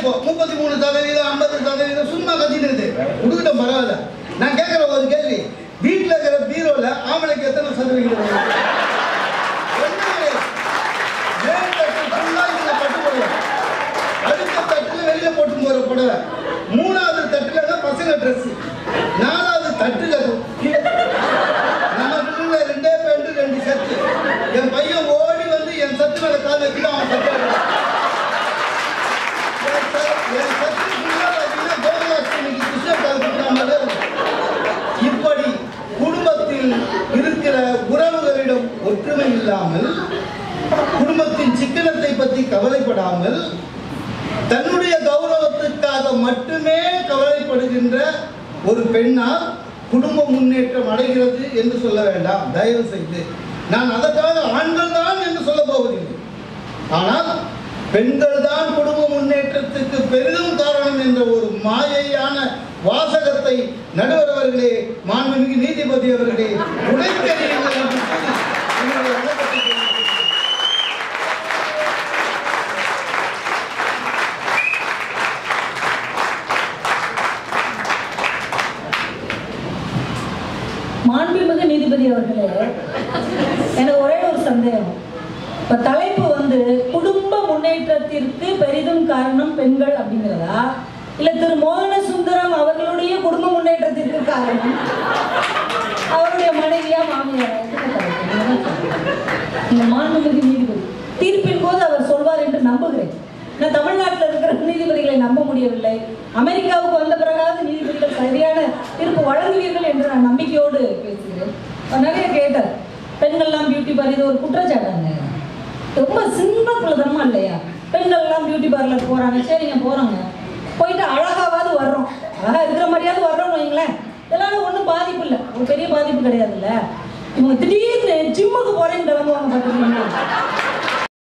இப்போ முப்பத்தி மூணு சதவீதம் ஐம்பது சதவீதம் சும்மா கத்திட்டு கொடுக்கிட்ட பரவாயில்ல நான் கேட்குற ஒரு கேள்வி வீட்டில் இருக்கிற பீரோல ஆம்பளைக்கு எத்தனை சதவீதம் வரும்? ஒண்ணும் கிடையாது. மேல் தட்டு full-ஆ இதுல பட்டு புடவை. அடுத்த தட்டுல வெளியில போட்டு போற புடவை மூணாவது தட்டுல தான் பசங்க ட்ரெஸ் நாலாவது தட்டுல நம்ம வீட்டுல ரெண்டே பேண்ட் ரெண்டு சத்து என் பையன் ஓடி வந்து என் சத்து மேல கால் வச்சு அவன் சத்து எடுக்கிறான். என் ச- என் சத்து full-ஆ பார்த்தீங்கன்னா கோகுலாஷ்டமிக்கு கிருஷ்ண கால் கொடுக்குற மாதிரி இருக்கும். இப்படி குடும்பத்தில் இருக்கிற உறவுகளிடம் ஒற்றுமை இல்லாமல் குடும்பத்தின் சிக்கனத்தை பற்றி கவலைப்படாமல் தன்னுடைய கௌரவத்துக்காக மட்டுமே கவலைப்படுகின்ற ஒரு பெண்ணால் குடும்ப முன்னேற்றம் அடைகிறது என்று சொல்ல வேண்டாம் தயவு செய்து நான் அதற்காக ஆண்கள் தான் என்று சொல்ல போவதில்லை ஆனால் பெண்கள் தான் குடும்ப முன்னேற்றத்துக்கு பெரிதும் காரணம் என்ற ஒரு மாயையான வாசகத்தை நடுவர் அவர்களே மாண்புமிகு நீதிபதி அவர்களே உடைத்தறியுங்கள் என்று கூறி என்னுடைய விளக்கத்தை தெரிவிக்கிறேன். மாண்புமிகு நீதிபதி அவர்களே எனக்கு ஒரே ஒரு சந்தேகம் இப்ப தலைப்பு வந்து குடும்ப முன்னேற்றத்திற்கு பெரிதும் காரணம் பெண்கள் அப்படிங்கிறதா இல்ல திரு மோகன சுந்தரம் அவர்களுடைய குடும்ப முன்னேற்றத்திற்கு காரணம் அவருடைய மனைவியா மாமியாரா எதுக்கு தலைப்பு? இந்த மாண்புமிகு நீதிபதி தீர்ப்பின் போது அவர் சொல்வார் என்று நம்புகிறேன் நான் தமிழ்நாட்டில் இருக்கிற நீதிபதிகளை நம்ப முடியவில்லை அமெரிக்காவுக்கு வந்த பிறகாவது நீதிபதிகள் சரியான தீர்ப்பு வழங்குவீர்கள் என்று நான் நம்பிக்கையோடு பேசுகிறேன் அவர் நிறைய கேட்டார் பெண்கள்லாம் பியூட்டி பார்லர் இது ஒரு குற்றச்சாட்டாங்க ரொம்ப சின்ன குலதனமா இல்லையா பெண்கள்லாம் பியூட்டி பார்லர் போறாங்க சரிங்க போறாங்க போயிட்டு அழகாவது வர்றோம் அழகா இருக்கிற மாதிரியாவது வர்றோம்னு வைங்களேன் இதெல்லாம் ஒன்றும் பாதிப்பு இல்லை ஒரு பெரிய பாதிப்பு கிடையாதுல்ல இவங்க திடீர்னு ஜிம்முக்கு போறேன்னு கிளம்புவாங்க பார்த்துருக்கீங்களா